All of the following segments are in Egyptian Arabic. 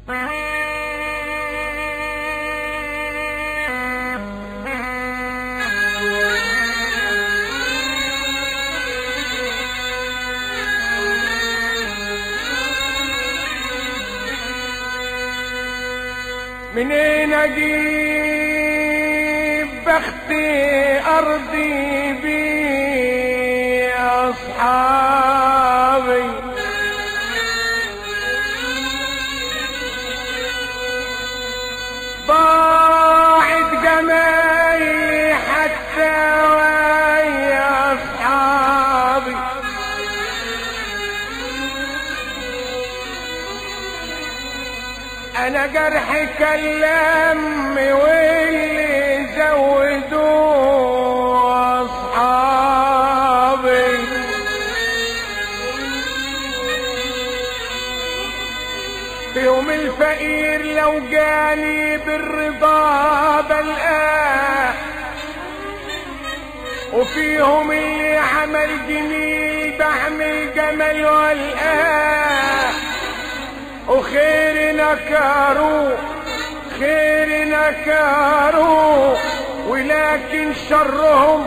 منين اجيب بختي ارضي بي اصحابي ضاعت جمايلي حتى ويا اصحابي انا جرحي كلام واللي زودوه اصحابي في يوم الفقير لو جاني بالرضا بلقاه وفيهم اللي عمل جميل بعمل جمل والقاه وخير نكروا خير نكروا ولكن شرهم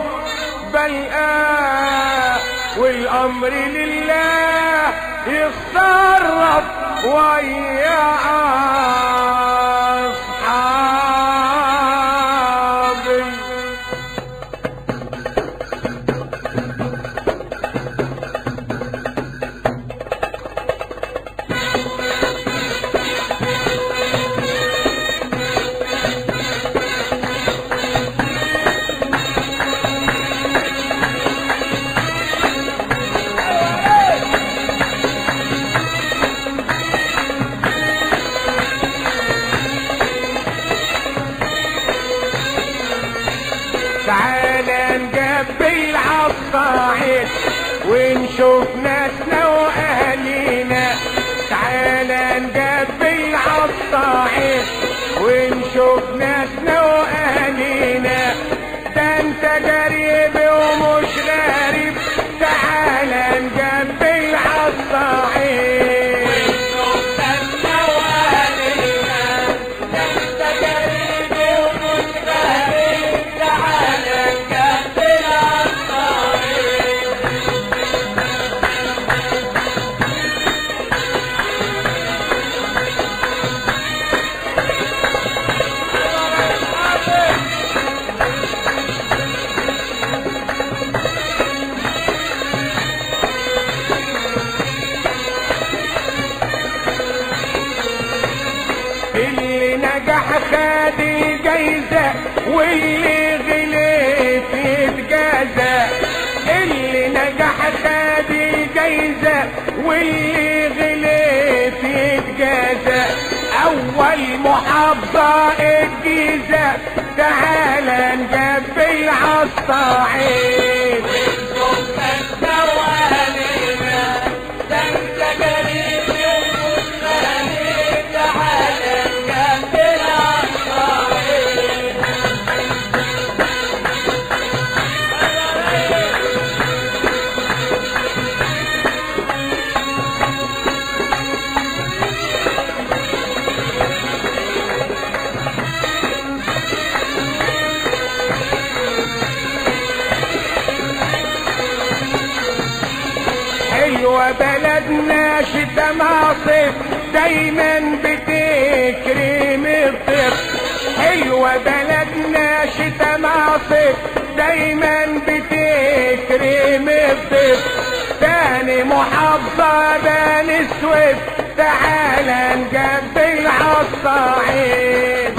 بلقاه والامر لله يتصرف ويا اصحابي تعالى نقبل عالصعيد ونشوف ناسنا واهالينا تعالى نقبل عالصعيد ونشوف ناسنا واهالينا ده انت قريب ومش غريب تعالى نقبل عالصعيد اللي نجح خد الجايزة واللي غلط يتجازى اللي نجح خد الجايزة واللي غلط يتجازى أول محافظة الجيزة تعالى نقبل عالصعيد حلوة بلدنا شتا معصف دايما بتكرم الطفل حلوة بلدنا شتا معصف دايما بتكرم الطفل تاني محافظة بني سويف تعالى نقبل عالصعيد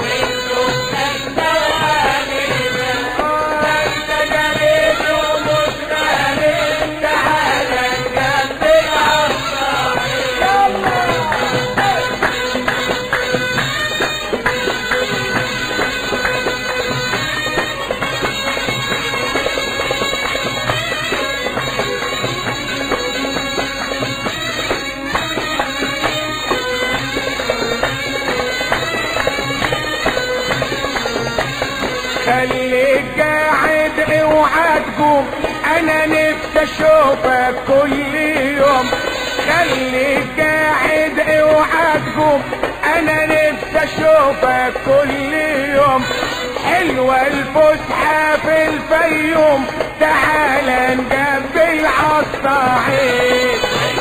خليك قاعد اوعى تقوم انا نفسي اشوفك كل يوم خليك قاعد اوعى تقوم انا نفسي اشوفك كل يوم حلوة الفسحة في الفيوم تعال نقبل عالصعيد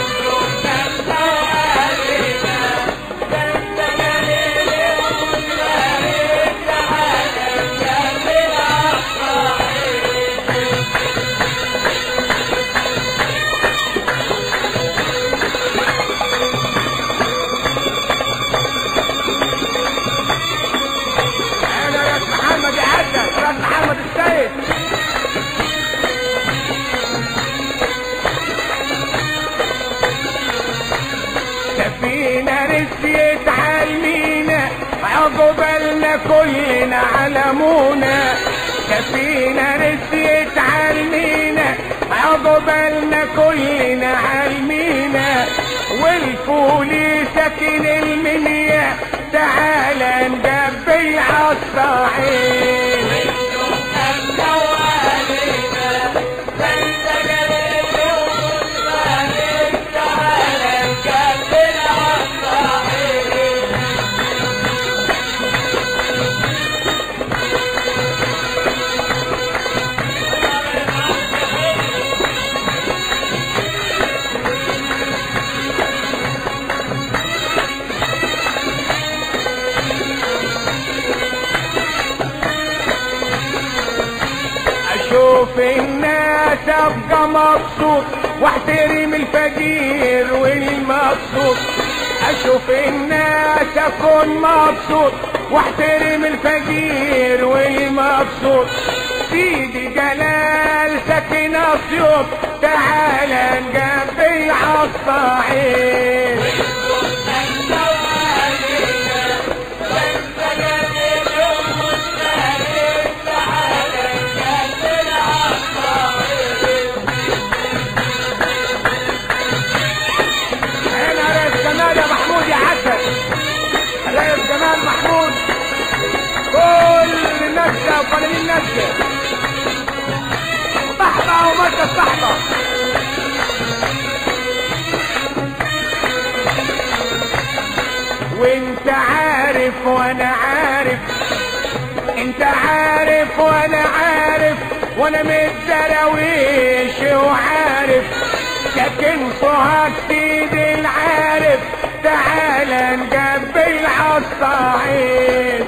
انا راس محمد يعدل راس محمد السيد سفينة رسيت عالمينا عقبالنا كلنا علمونا سفينة رسيت عالمينا عقبالنا كلنا عالمينا والفولي ساكن المنيا تعال نقبل عالصعيد اشوف الناس ابقى مبسوط واحترم الفقير والمبسوط اشوف الناس اكون مبسوط واحترم الفقير والمبسوط سيدي جلال ساكن اسيوط تعال نقبل عالصعيد انا رئيس جمال يا محمود يا حسن رئيس جمال محمود كل نكته وقليل نكته صحبه ومكه صحبه وانت عارف وانا عارف انت عارف وانا عارف وانا متدرويش وعارف لكن صهاج سيدي العارف تعال نقبل عالصعيد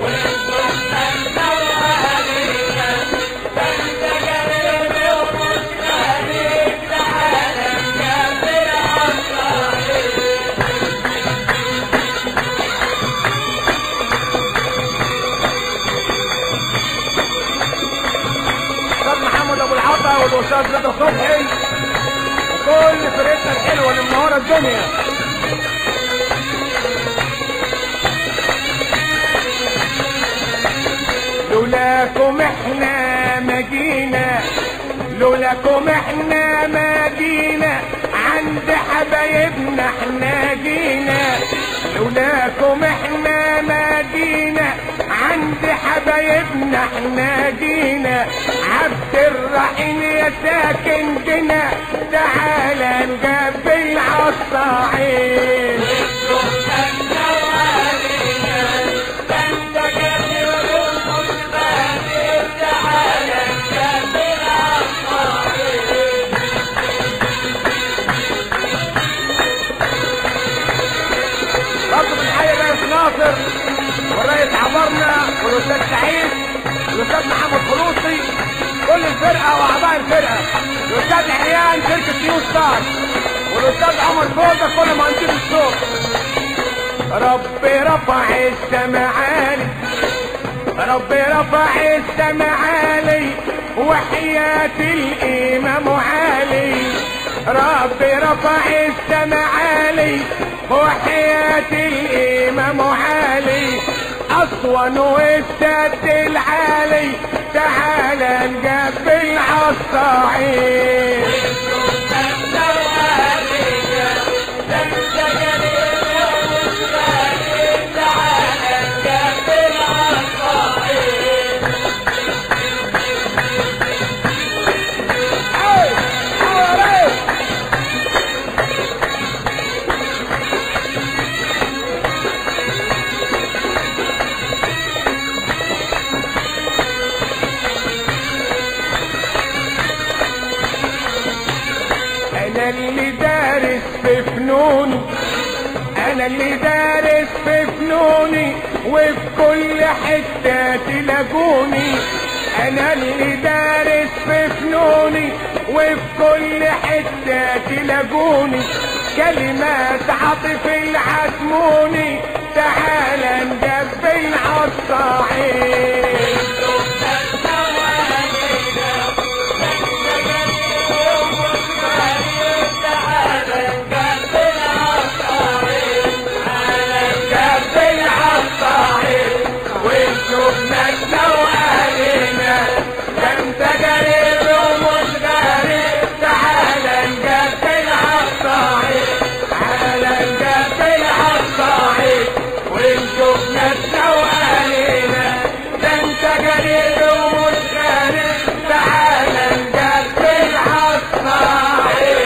استاذ محمد ابو العطا والاستاذ رضا صبحي وكل فرقتنا الحلوه اللي منوره الدنيا لولاكم احنا ما جينا لولاكم احنا ما جينا عند حبايبنا احنا جينا لولاكم احنا ما جينا عند حبايبنا احنا جينا عبد الرحيم يا ساكن جنا تعال نقبل عالصعيد برضه بنحيي الرئيس ناصر والرئيس عبرنا والاستاذ سعيد والاستاذ محمد خلوصي كل الفرقه واعضاء الفرقه الاستاذ عريان شركه نيو ستار والاستاذ عمر فوزه كل مهندسين الصوت ربي رفع السما عالي ربي رفع السما عالي وحياة الإمام علي ربي رفع السما عالي وحياة الإمام علي أسوان والسد العالي تعال نقبل عالصعيد Hey! All right! فنوني انا اللي دارس في فنوني وفي كل حتة تلاقوني انا اللي دارس في فنوني وفي كل حتة تلاقوني كلمات عاطف العزموني تعال نقبل عالصعيد قبل عالصعيد ونشوف ناسنا واهلنا ده انت قريب ومش غريب تعال نقبل عالصعيد تعال نقبل عالصعيد ونشوف ناسنا واهلنا ده انت قريب ومش غريب تعال نقبل عالصعيد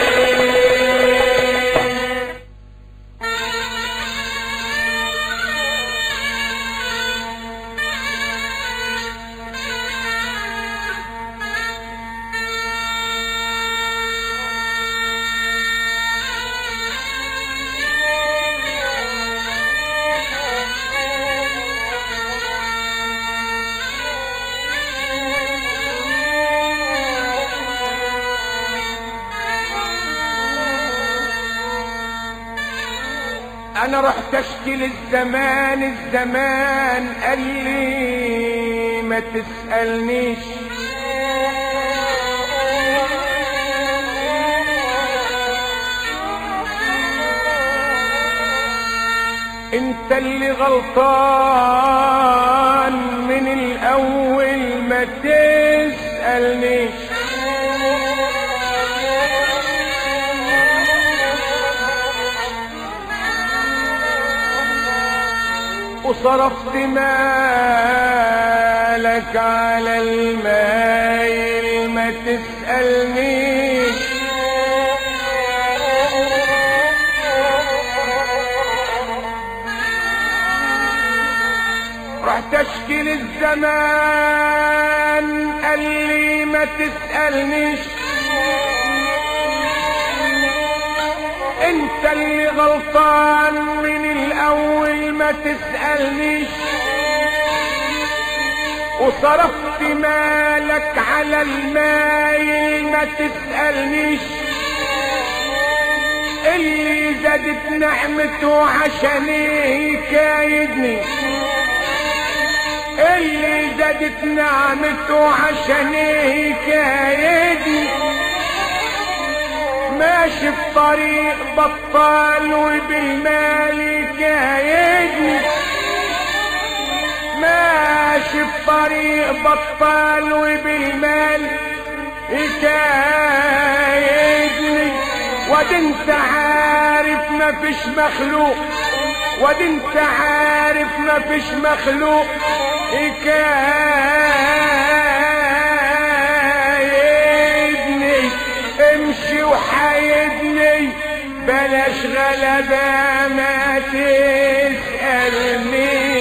انا رحت اشكي للزمان الزمان قال لي ما تسألنيش انت اللي غلطان من الاول ما تسألنيش وصرفت مالك على المايل ما تسألنيش رحت اشكي للزمان قال لي ما تسألنيش انت اللي غلطان من الاول ما تسألنيش وصرفت مالك على المايل ما تسألنيش اللي زادت نعمته عشان يكايدني اللي زادت نعمته عشان يكايدني ماشي في طريق بطال وبالمال يكايدني ماشي في طريق بطال وبالمال يكايدني وادي انت عارف ما فيش مخلوق وادي انت عارف ما فيش مخلوق يكايدني امشي وحايدني بلاش غلبة ما تسألنيش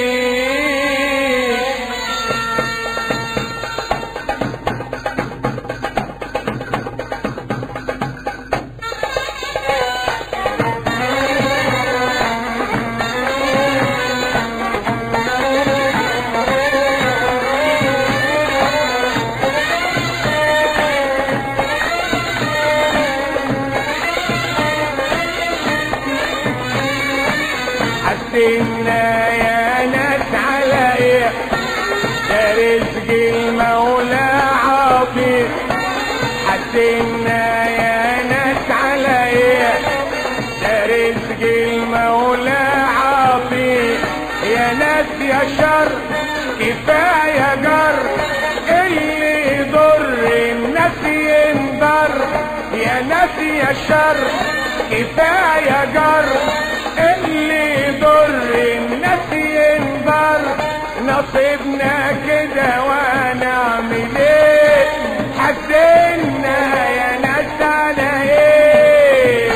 حسينا يا ناس على ايه ده رزق المولى عطيه حسينا يا ناس على ايه ده رزق المولى عطيه يا ناس يا شر كفايه جر اللي يضر الناس ينضر يا ناس يا شر كفايه جر اللي يضر الناس ينضر نصيبنا كده ونعمل ايه حسنا يا ناس على ايه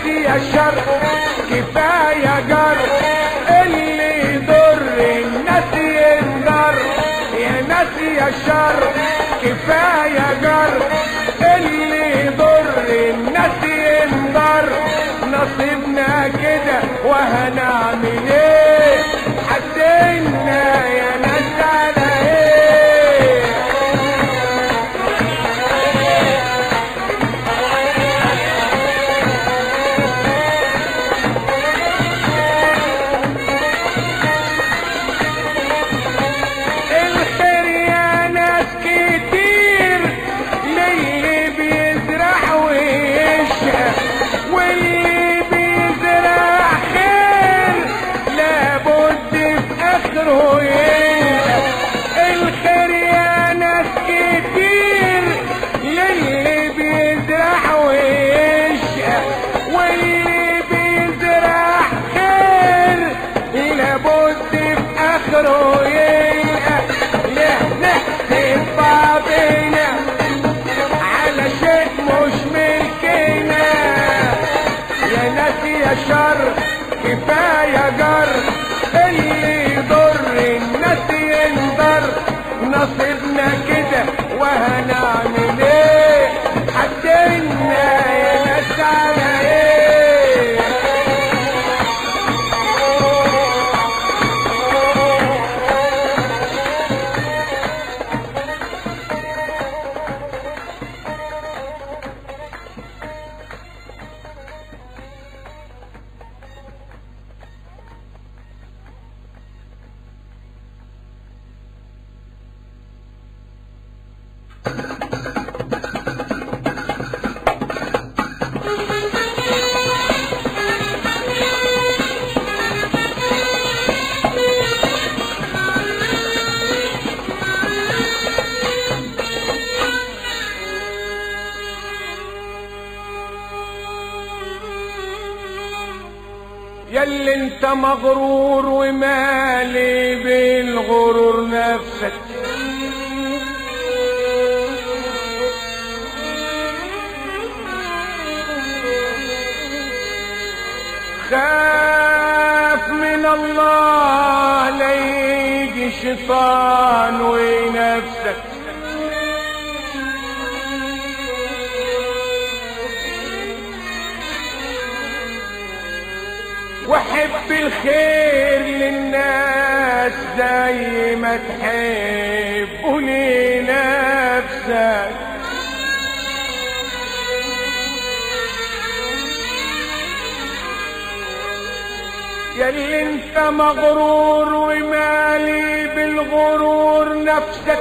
يا الشر كفاية جر اللي يضر الناس ينضر يا ناس يا الشر كفاية جر اللي يضر الناس ينضر نصيبنا كده وهنعمل ايه حسنا يا ناس على ايه الخير يا ناس كتير للي بيزرع ويشقى واللي بيزرع خير لابد في اخره يلقى الخير يا ناس كتير للي بيزرع ويشقى واللي بيزرع خير لابد في اخره يلقى له نحسب بعضنا على شيء مش ملكنا يا ناس يا شر كفاية جر اللي يضر الناس ينضر نصيبنا كده وهنعمل ايه حدنا يا ناس على ايه ياللي انت مغرور ومالي بالغرور نفسك خاف من الله لا يجي شيطان ونفسك وحب الخير للناس زي ما تحب لنفسك ياللي انت مغرور ومالي بالغرور نفسك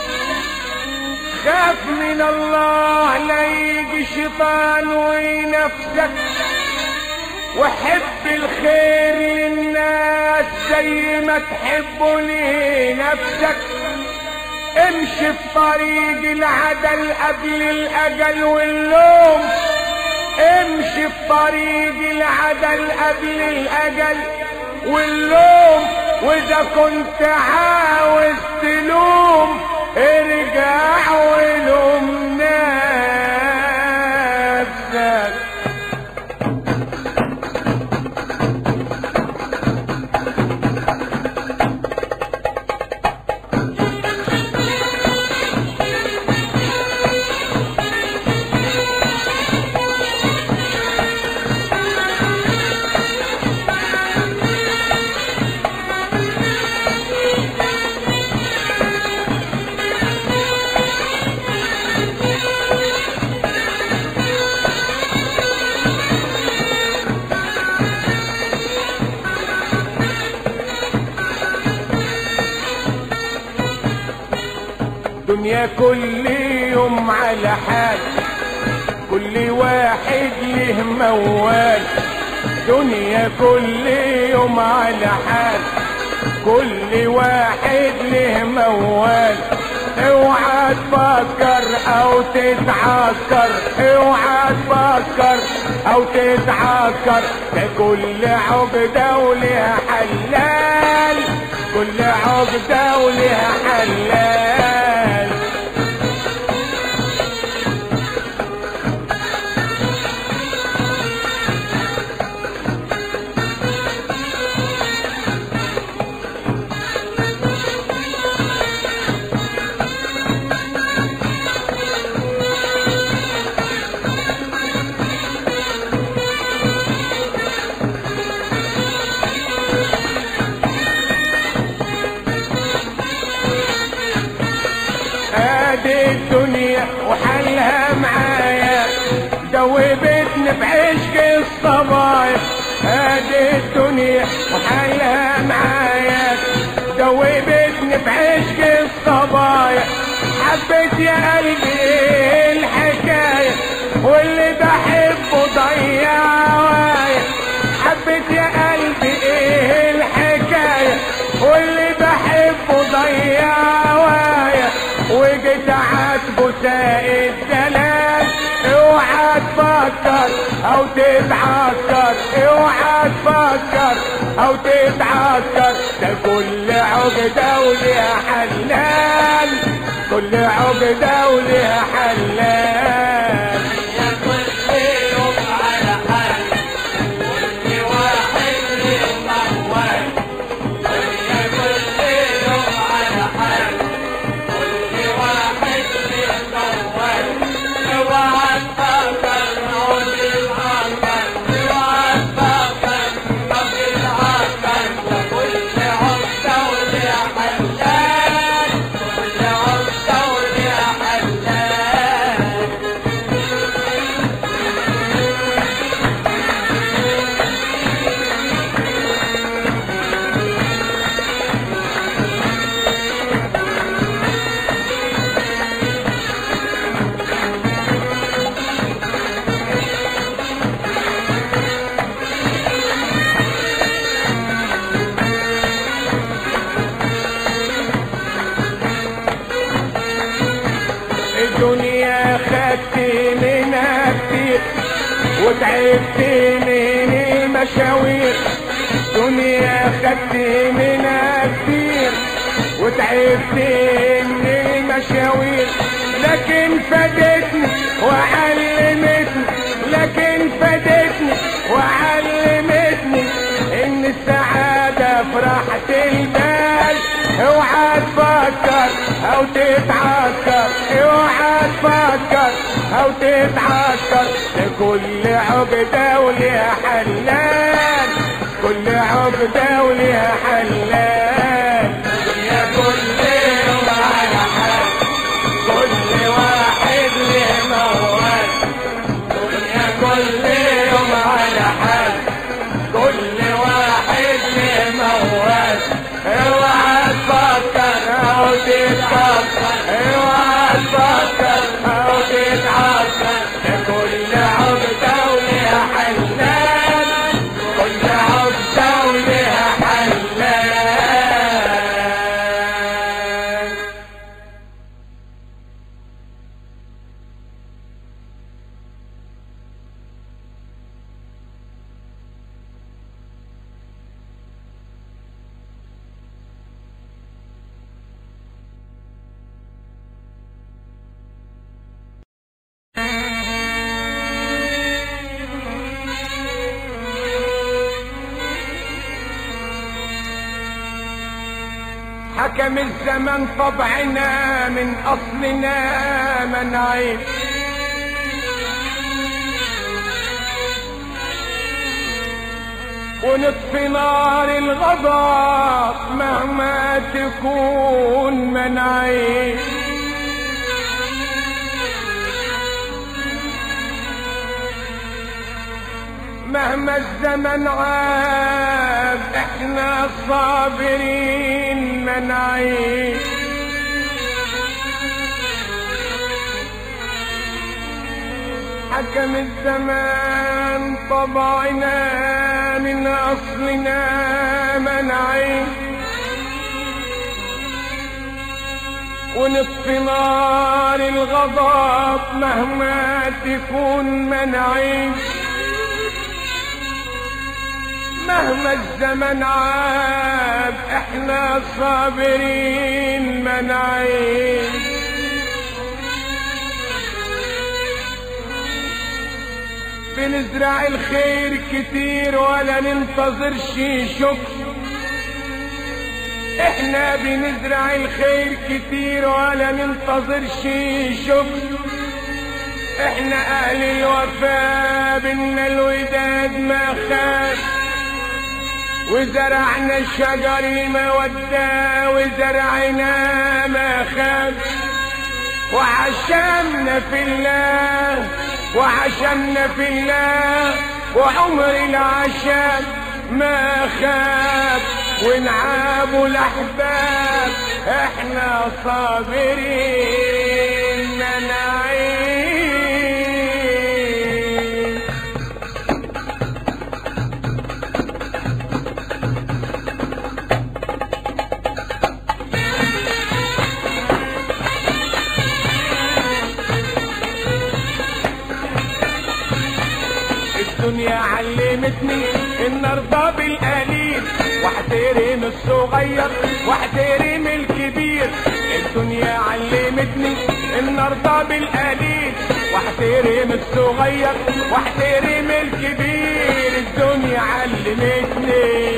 خاف من الله لا يجي شيطان وينفسك وحب الخير للناس زي ما تحب لنفسك امشي في طريق العدل قبل الاجل واللوم امشي في طريق العدل قبل الاجل واللوم واذا كنت عاوز تلوم ارجع ولوم نفسك دنيا كل يوم على حال كل واحد له موال دنيا كل يوم على حال كل واحد له موال اوعى تفكر او تتعكر اوعى تفكر او تتعكر ده كل عقدة ولها حلال كل عقدة ولها حلال دوبتني بعشق الصبايا هذه الدنيا وحالها معايا دوبتني بعشق الصبايا حبيت يا قلبي ايه الحكاية واللي بحبه ضيع هوايا حبيت يا قلبي ايه الحكاية واللي بحبه ضيع هوايا وجيت عاتبه ساق الدلال اوعى تفكر او تتعكر اوعى تفكر او تتعكر ده كل عقدة وليها حلال كل عقدة وليها حلال يا كل يوم على حال كل واحد له موال يا كل يوم على حال كل واحد له موال اوعى تفكر نقول العقل اوعى تفكر نقول العقل كل عقدة وليها حلال كل عقدة وليها حلال الدنيا خدت منها كتير وتعبت من المشاوير دنيا خدت منها كتير وتعبت من المشاوير لكن فادتني وعلمتني لكن فادتني وعلمتني ان السعادة في راحة البال اوعى تفكر او تتعكر اوعى تفكر او تتعكر لكل عقدة وليها حلال كل عقدة وليها حلال يا كل يوم على حال كل واحد له موال يا كل يوم على حال كل واحد له موال اوعى تفكر او تتفكر اوعى تفكر او تتعكر كل عقدة ولها حلال كل عقدة ولها حلال حكم الزمن طبعنا من اصلنا منعين ونطفي نار الغضب مهما تكون منعين مهما الزمن عاب احنا صابرين منعين حكم الزمان طبعنا من اصلنا منعين ونطفي نار الغضب مهما تكون منعين مهما الزمن عاب احنا صابرين منعين بنزرع الخير كتير ولا ننتظرش شكر احنا بنزرع الخير كتير ولا ننتظرش شكر احنا اهل الوفاء بينا الوداد ما خاب وزرعنا الشجر المودة وزرعنا ما خاب وعشمنا في الله وعشمنا في الله وعمر العشام ما خاب ونعاب الاحباب احنا صابرين نعيش الدنيا علمتني ان ارضى بالقليل واحترم الصغير واحترم الكبير الدنيا علمتني ان ارضى بالقليل واحترم الصغير واحترم الكبير الدنيا علمتني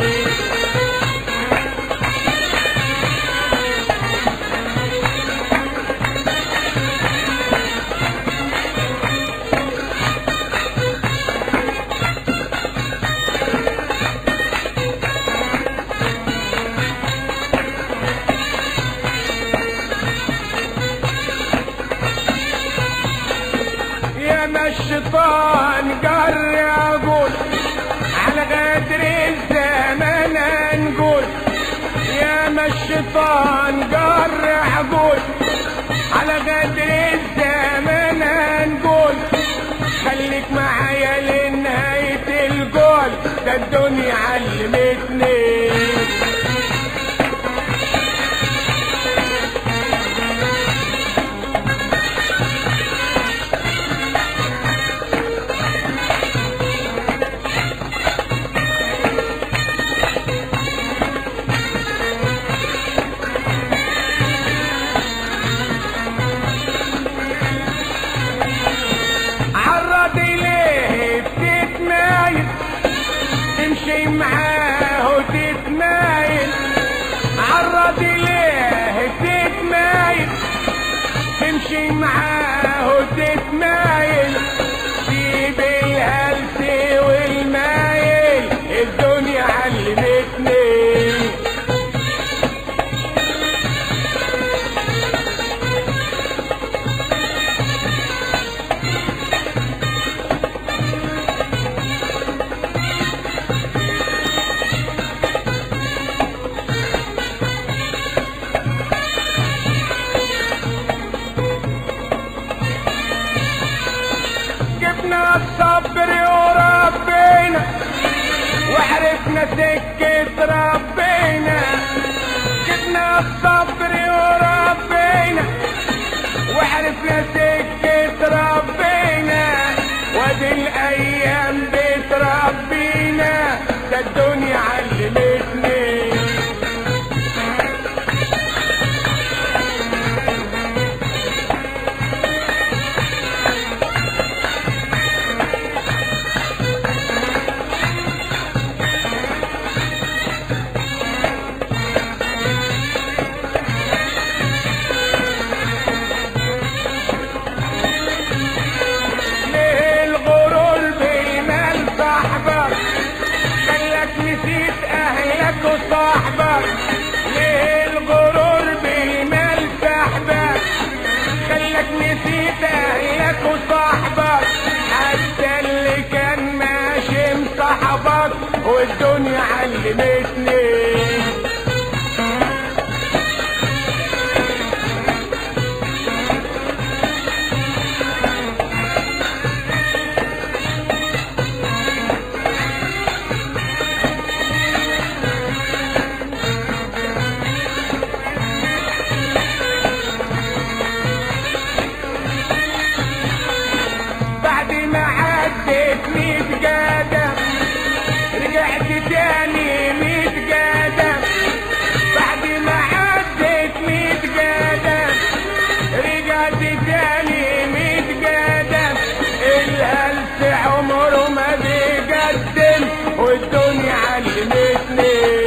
يا ما الشيطان قر اقول على غدر الزمان نقول يا ما الشيطان قر اقول على غدر الزمان نقول خليك معايا لنهاية القول ده الدنيا علمتني عرض ليه بتتمايل تمشي معاه وتتمايل عرض ليه بتتمايل تمشي معاه وتتمايل سيب الهلس والمايل الدنيا علمتني جبنا الصبر وربينا وعرفنا سكة ربنا جبنا الصبر وربينا وعرفنا سكة ربنا وادي الايام بتربينا ده الدنيا علمتني ليه الغرور بالمال صاحبك خلك نسيت اهلك وصاحبك ليه الغرور بالمال صاحبك خلك نسيت اهلك وصاحبك حتى اللي كان ماشي مصاحبك والدنيا علمتني بعد ما عدت ميت قدم رجعت تاني ميت قدم بعد ما عدت ميت قدم رجعت تاني ميت قدم الهلس عمره ما بيقدم والدنيا علمتني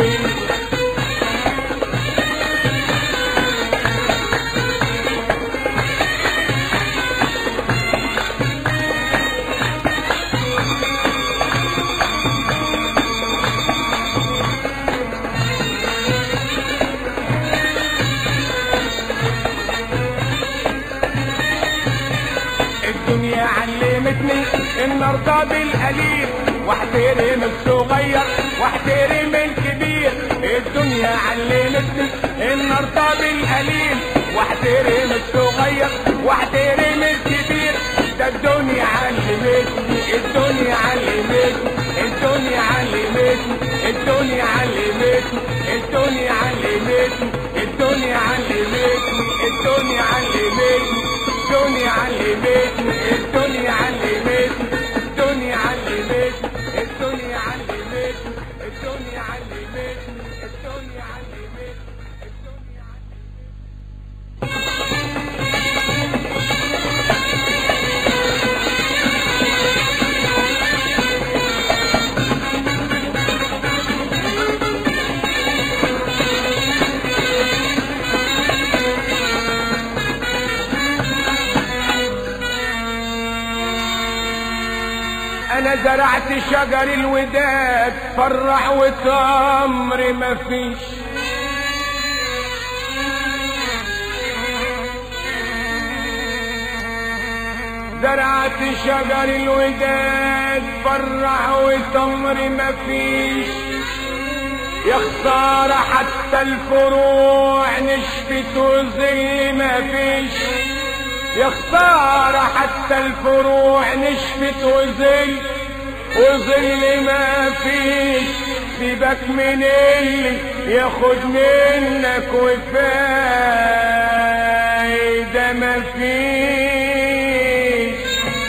الدنيا علمتني ان ارضى بالقليل واحترم الصغير واحترم الكبير الدنيا علمتني ان ارضى بالقليل واحترم الصغير واحترم الكبير ده الدنيا علمتني الدنيا علمتني الدنيا علمتني الدنيا علمتني الدنيا علمتني الدنيا علمتني الدنيا علمتني الدنيا علمتني الدنيا علمتني الدنيا علمتني الدنيا علمتني الدنيا علمتني الدنيا علمتني الدنيا علمتني انا زرعت شجر الوداد فرح وتمر مفيش زرعت شجر الوداد فرح وتمر مفيش يا خسارة حتى الفروع نشفت وظل مفيش يا خسارة حتى الفروع نشفت وظل وظل ما فيش سيبك من اللي ياخد منك وفايدة ما فيش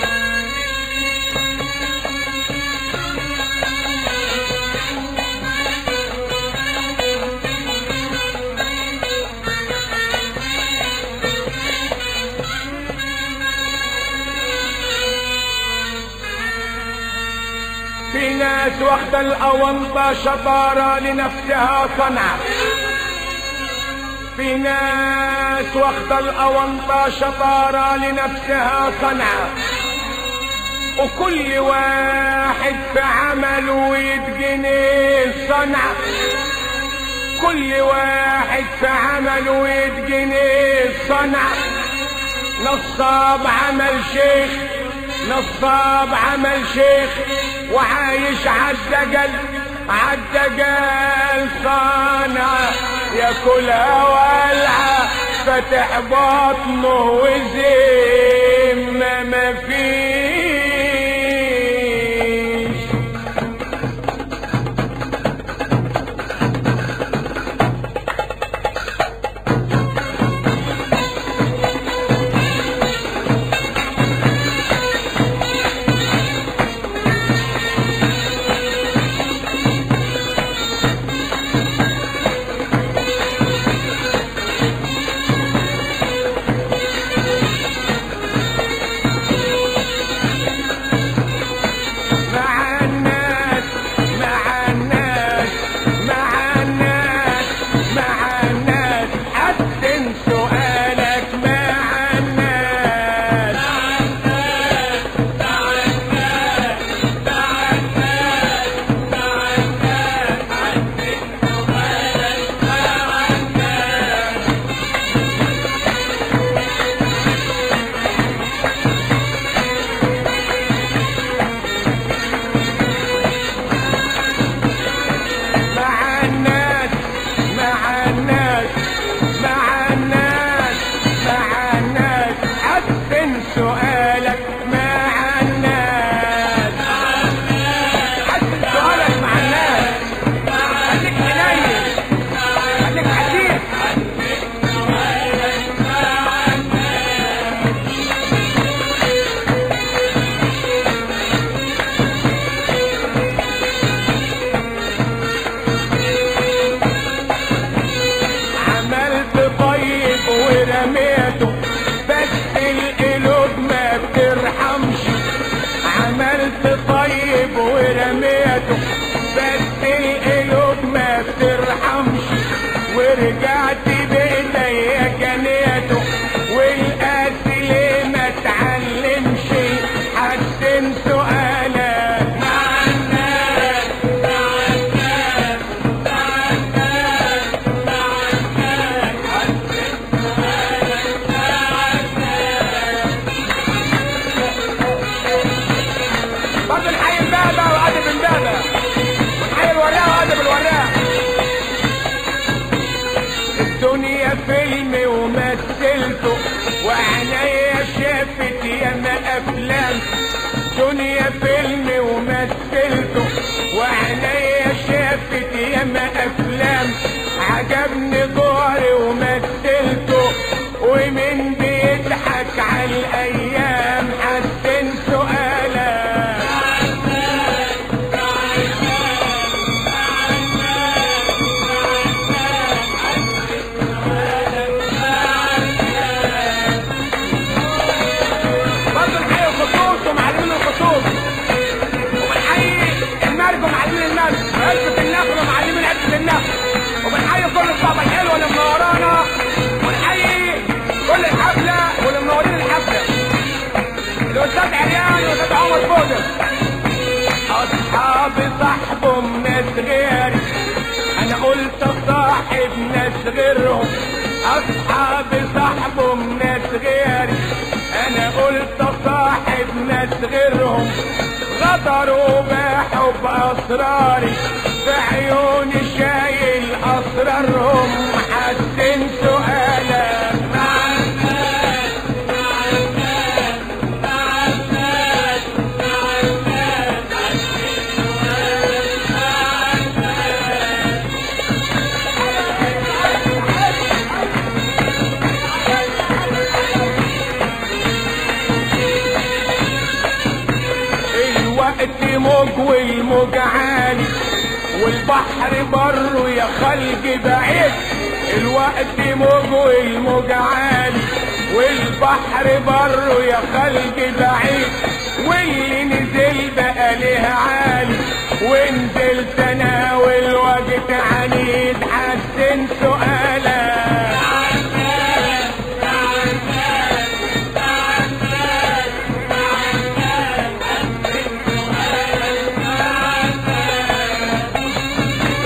في ناس واخدة الأونطة شطارة لنفسها صنعة في ناس واخدة الأونطة شطارة لنفسها صنعة وكل واحد في عمله يتجني الصنعة كل واحد في عمله يتجني الصنعة نصاب عمل شيخ نصاب عمل شيخ وعايش عالدجل عالدجل صانع ياكلها والعة فاتح بطنه وزيم ما فيش صاروا بحب أسراري في عيوني شايل أسرارهم حسن سؤالك مع الناس مع الناس مع الناس مع الناس عايشين سؤالك مع الناس الوقت موج والموج عالي والبحر بره يا خلق بعيد الوقت موج والموج عالي والبحر بره يا خلق بعيد واللي نزل بقى ليه عالي ونزلت انا والوقت عنيد حسن سؤالك مع الناس مع الناس مع الناس مع الناس عايشين سؤالك مع الناس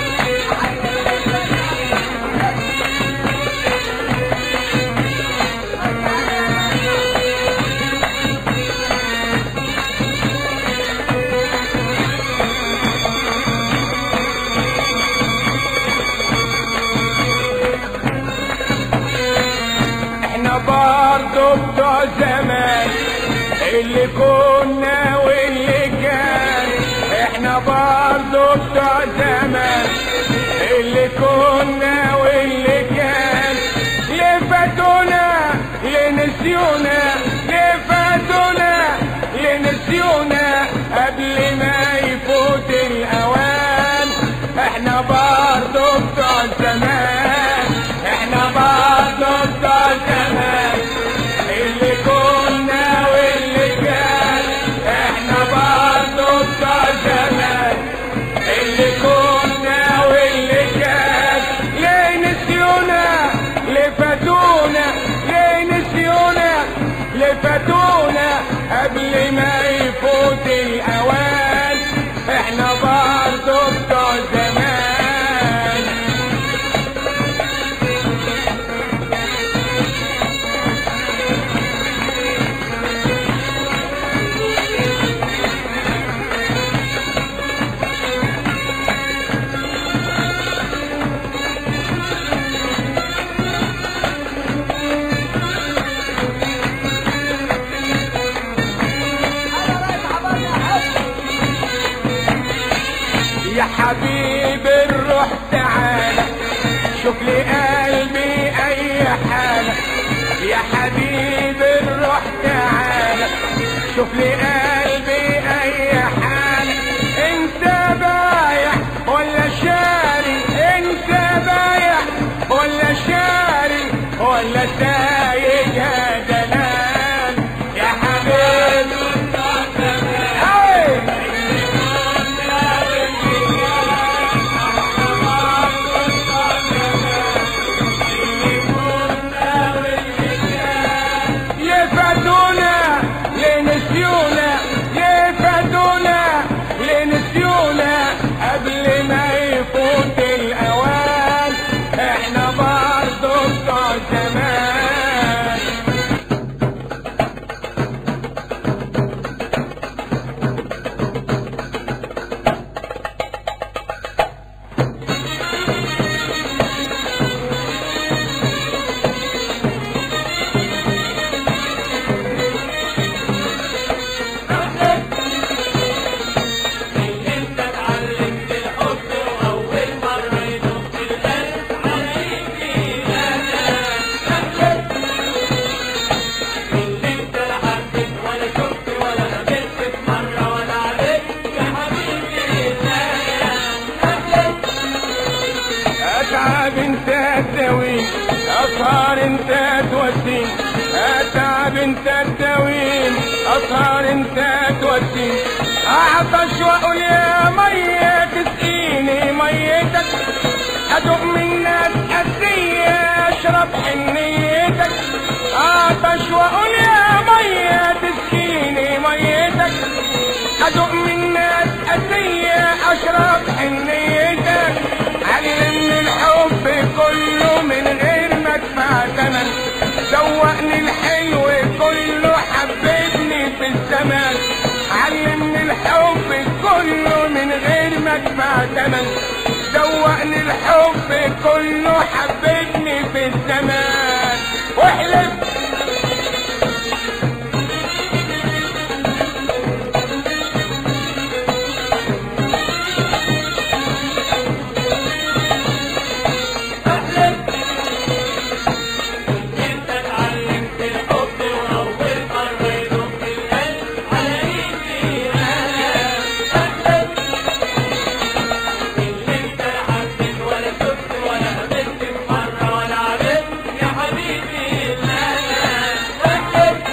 احنا برضه بتوع زمان اللي كنا واللي كان احنا برضه بتوع زمان اللي كنا واللي كان ليه فاتونا ليه نسيونا ليه فاتونا ليه نسيونا قبل ما يفوت الاوان احنا برضه بتوع زمان احنا برضه بتوع زمان اللي كنا واللي كان احنا برضه بتوع زمان اللي كنا واللي كان ليه نسيونا ليه فاتونا ليه نسيونا ليه فاتونا قبل ما يفوت الاوان احنا برضه بتوع زمان يا حبيب الروح تعالى شوف لي قلبي اي حالة يا حبيب الروح تعالى شوف لي قلبي اي حالة انت بايع ولا شاري انت بايع ولا شاري ولا سايق يا دلال يا حبيبي هاي يفادونا لنسيونا يفادونا لنسيونا قبل ما يفوت الاوان احنا برضه بتوع زمان انت اتعلمت الحب واول مره يدق القلب عليك انت لا حبيت ولا شفت ولا قابلت في مره ولا عرفت يا حبيبي اتعب انت تداوين اسهر انت تودين اتعب انت تداوين اسهر انت تودين اعطش واقول يا مية تسقيني ميتك ادوق من ناس اسية اشرب حنيتك اعطش واقول يا مية تسقيني ميتك ادوق من ناس اسية اشرب حنيتك علمني الحب كله من غير ما ادفع ثمن سوقني الحلو كله حببني في الزمان علمني الحب زمان دوقني الحب كله حبتني في الزمان واحلف انت اتعلمت الحب واول مرة يدق القلب على ايدي انا احلم اللي انت لا حبيت ولا شفت ولا قابلت في مرة ولا عرفت يا حبيبي الا انا احلم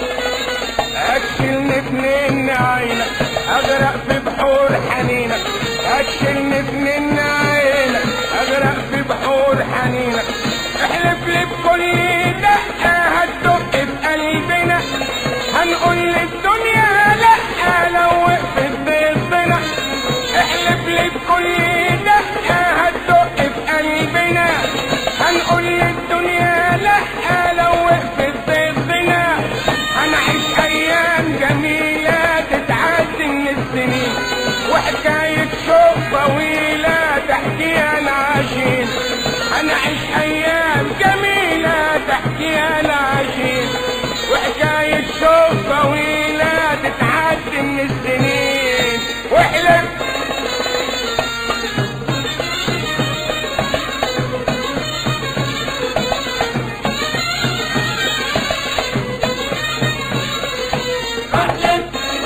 اكلني بنين عينك اغرق في بحور حنينك اكلني بنين عينك اغرق في بحور حنينك احلف لي بكل دقة هتدق في قلبنا هنقول للدنيا لا لو وقفت ضدنا احلف لي بكل دقة هتدق في قلبنا هنقول للدنيا لا لو وقفت ضدنا هنعيش ايام جميلة تتعدي من السنين وحكاية شوق طويلة تحكيها العاشين هنعيش ايام جميلة تحكيها العاشين وحكاية شوق طويلة تتعدي من السنين واحلف احلم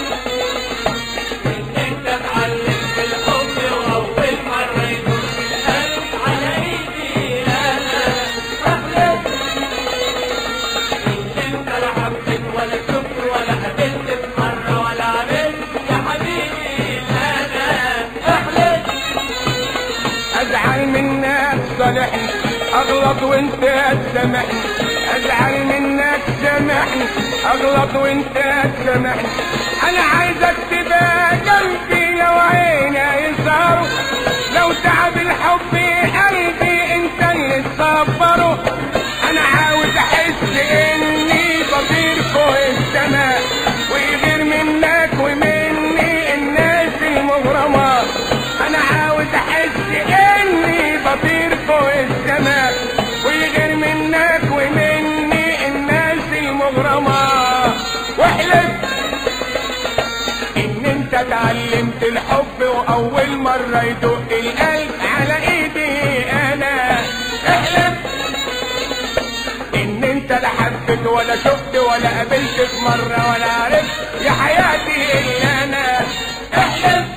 ان انت اتعلمت الحب واول مرة يدق القلب على ايدي انا احلم ان انت لا حبيت ولا شفت ولا قابلت في مرة ولا عرفت يا حبيبي انا احلم ازعل منك صالحني اغلط وانت تسامحني ازعل منك سامحني اغلط وانت تسامحني انا عايزك تبقى جنبي لو عيني يسهروا لو تعب الحب قلبي انت اللي تصبره انا عاوز احس اني بطير فوق السماء ويغير منك ومني الناس المغرمة انا عاوز احس اني بطير فوق السماء ويغير منك ومني الناس المغرمة واحلف ان انت اتعلمت الحب واول مرة يدق القلب على ايدي انا احلف ان انت لا حبيت ولا شفت ولا قابلت في مرة ولا عرفت يا حياتي الا انا احلف